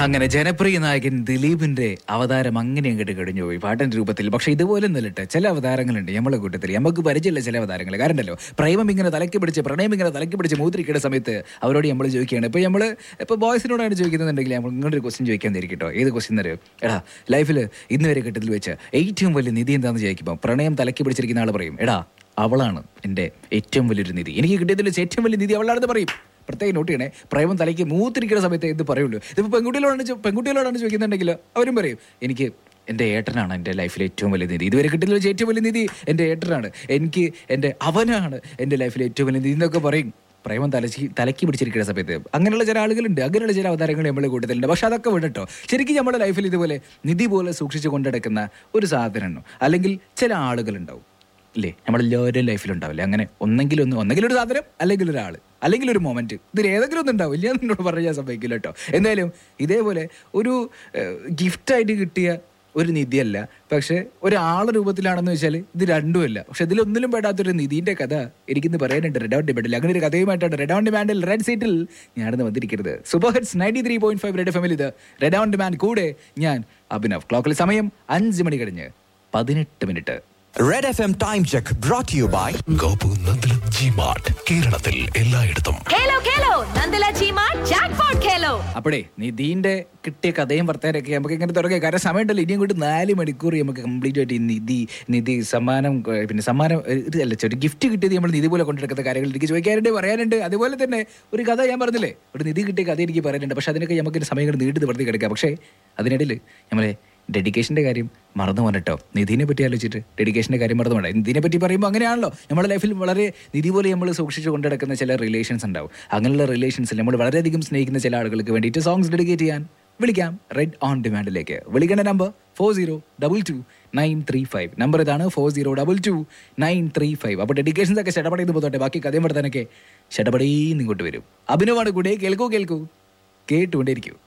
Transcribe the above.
അങ്ങനെ ജനപ്രിയ നായകൻ ദിലീപിന്റെ അവതാരം അങ്ങനെ അങ്ങോട്ട് കഴിഞ്ഞു പോയി പാട്ടൻ രൂപത്തിൽ പക്ഷെ ഇതുപോലെ നിലട്ട് ചില അവതാരങ്ങളുണ്ട് നമ്മളെ കൂട്ടത്തിൽ നമുക്ക് പരിചയമില്ല ചില അവതാരങ്ങൾ കാരണം ഉണ്ടല്ലോ പ്രേമം ഇങ്ങനെ തലക്കി പിടിച്ച് പ്രണയം ഇങ്ങനെ തലക്കി പിടിച്ച് മൂത്രിക്കുന്ന സമയത്ത് അവരോട് നമ്മൾ ചോദിക്കുകയാണ് ഇപ്പൊ നമ്മൾ ഇപ്പൊ ബോയ്സിനോടാണ് ചോദിക്കുന്നുണ്ടെങ്കിൽ നമ്മൾ ഇങ്ങോട്ടൊരു ക്വസ്റ്റ്യൻ ചോദിക്കാൻ തിരിക്കട്ടോ ഏത് ക്വസ്റ്റ്യൻ തരും എടാ ലൈഫിൽ ഇന്ന് വരെ ഘട്ടത്തിൽ വെച്ച് ഏറ്റവും വലിയ നിധി എന്താണെന്ന് ചോദിക്കുമ്പോൾ പ്രണയം തലക്കി പിടിച്ചിരിക്കുന്ന ആൾ പറയും എടാ അവളാണ് എൻ്റെ ഏറ്റവും വലിയൊരു നിധി എനിക്ക് കിട്ടിയതിൽ വെച്ച് ഏറ്റവും വലിയ നിധി അവളാണെന്ന് പറയും പ്രത്യേകം നോട്ട് ചെയ്യണേ പ്രേമം തലയ്ക്ക് മൂത്തിരിക്കുന്ന സമയത്ത് എന്ത് പറയുള്ളൂ ഇതിപ്പോൾ പെൺകുട്ടികളോടാണ് ചോ- പെൺകുട്ടികളോടാണ് ചോദിക്കുന്നുണ്ടെങ്കിൽ അവരും പറയും എനിക്ക് എൻ്റെ ഏട്ടനാണ് എൻ്റെ ലൈഫിലെ ഏറ്റവും വലിയ നിധി ഇതുവരെ കിട്ടിയതിൽ വെച്ച് ഏറ്റവും വലിയ നിധി എൻ്റെ ഏട്ടനാണ് എനിക്ക് എൻ്റെ അവനാണ് എൻ്റെ ലൈഫിലെ ഏറ്റവും വലിയ നിധി എന്നൊക്കെ പറയും പ്രേമം തലച്ചി തലക്കി പിടിച്ചിരിക്കുന്ന സമയത്ത് അങ്ങനെയുള്ള ചില ആളുകളുണ്ട് അങ്ങനെയുള്ള ചില അവതാരങ്ങൾ നമ്മളെ കൂട്ടത്തിലുണ്ട് പക്ഷെ അതൊക്കെ വിടട്ടോ ശരിക്കും നമ്മുടെ ലൈഫിൽ ഇതുപോലെ നിധി പോലെ സൂക്ഷിച്ച് കൊണ്ടെടുക്കുന്ന ഒരു സാധനമാണോ അല്ലെങ്കിൽ ചില ആളുകളുണ്ടാവും ഇല്ലേ നമ്മളെല്ലാവരും ലൈഫിലുണ്ടാവില്ലേ അങ്ങനെ ഒന്നെങ്കിലും ഒന്ന് ഒന്നെങ്കിൽ ഒരു സാധനം അല്ലെങ്കിൽ ഒരാൾ അല്ലെങ്കിൽ ഒരു മൊമെന്റ് ഇതിൽ ഏതെങ്കിലും ഒന്നും ഉണ്ടാവും ഇല്ല എന്നോട് പറഞ്ഞാൽ സംഭവിക്കില്ല കേട്ടോ എന്തായാലും ഇതേപോലെ ഒരു ഗിഫ്റ്റായിട്ട് കിട്ടിയ ഒരു നിധിയല്ല പക്ഷെ ഒരാളെ രൂപത്തിലാണെന്ന് വെച്ചാൽ ഇത് രണ്ടുമല്ല പക്ഷെ ഇതിലൊന്നിലും പെടാത്തൊരു നിധിന്റെ കഥ എനിക്കിന്ന് പറയാനുണ്ട് റെഡ് ഔട്ട് ഡിബേറ്റിൽ അങ്ങനെ ഒരു കഥയുമായിട്ടാണ് റെഡ് ഔൺ ഡിമാൻഡിൽ റെഡ് സീറ്റിൽ ഞാനിന്ന് വന്നിരിക്കുന്നത് super hits ninety three point five red family ഇത് റെഡ് ഔൺ ഡിമാൻഡ് കൂടെ ഞാൻ അഭിനവ് ക്ലോക്കിൽ സമയം അഞ്ച് മണി കഴിഞ്ഞ് പതിനെട്ട് minute red F M time check brought you by Gopu Nandanam G Mart കേരളത്തിൽ എല്ലായിടത്തും ഖേലോ ഖേലോ നന്ദല ചീമ ജാക്ക്പോട്ട് ഖേലോ അപ്പോഴേ നിധീന്റെ കിട്ടിയ കഥയും വർത്തമാനമൊക്കെ നമുക്ക് ഇങ്ങനെ തുടങ്ങിയ കാരണം സമയമുണ്ടല്ലോ ഇനിയും കൊണ്ട് നാല് മണിക്കൂർ നമുക്ക് കംപ്ലീറ്റ് ആയിട്ട് ഈ നിധി നിധി സമ്മാനം ഏർ പിന്നെ സമ്മാനം ഏർ ഇത് അല്ല ഒരു ഗിഫ്റ്റ് കിട്ടിയത് നമ്മൾ നിധി പോലെ കൊണ്ടെടുക്കുന്ന കാര്യങ്ങൾ എനിക്ക് ചോദിക്കാനുണ്ട് പറയാനുണ്ട് അതുപോലെ തന്നെ ഒരു കഥ ഞാൻ പറഞ്ഞില്ലേ ഒരു നിധി കിട്ടിയ കഥ എനിക്ക് പറയാനുണ്ട് പക്ഷെ അതിനൊക്കെ നമുക്ക് സമയം കൊണ്ട് നീട്ടി നിവർത്തി കിടക്കാം പക്ഷേ അതിനിടയിൽ നമ്മളെ ഡെഡിക്കേഷൻ്റെ കാര്യം മറന്നു പോകട്ടോ നിധിനെ പറ്റി ആലോചിച്ചിട്ട് ഡെഡിക്കേഷൻ്റെ കാര്യം മറന്നു പോകണ്ട നിധിനെ പറ്റി പറയുമ്പോൾ അങ്ങനെയാണല്ലോ നമ്മുടെ ലൈഫിൽ വളരെ നിധി പോലെ നമ്മൾ സൂക്ഷിച്ച് കൊണ്ടുനടക്കുന്ന ചില റിലേഷൻസ് ഉണ്ടാവും അങ്ങനെയുള്ള റിലേഷൻസിൽ നമ്മൾ വളരെയധികം സ്നേഹിക്കുന്ന ചില ആളുകൾക്ക് വേണ്ടിയിട്ട് സോങ്സ് ഡെഡിക്കേറ്റ് ചെയ്യാൻ വിളിക്കാം റെഡ് ഓൺ ഡിമാൻഡിലേക്ക് വിളിക്കേണ്ട number four zero double two nine three five number ഇതാണ് four zero double two nine three five അപ്പോൾ ഡെഡിക്കേഷൻസ് ഒക്കെ ഷടപടയിൽ പോത്തോട്ടെ ബാക്കി കഥയും വർത്താനൊക്കെ ഷടപടയിൽ ഇങ്ങോട്ട് വരും അഭിനവാണ് കൂടെ കേൾക്കൂ കേൾക്കൂ കേട്ടുകൊണ്ടേയിരിക്കൂ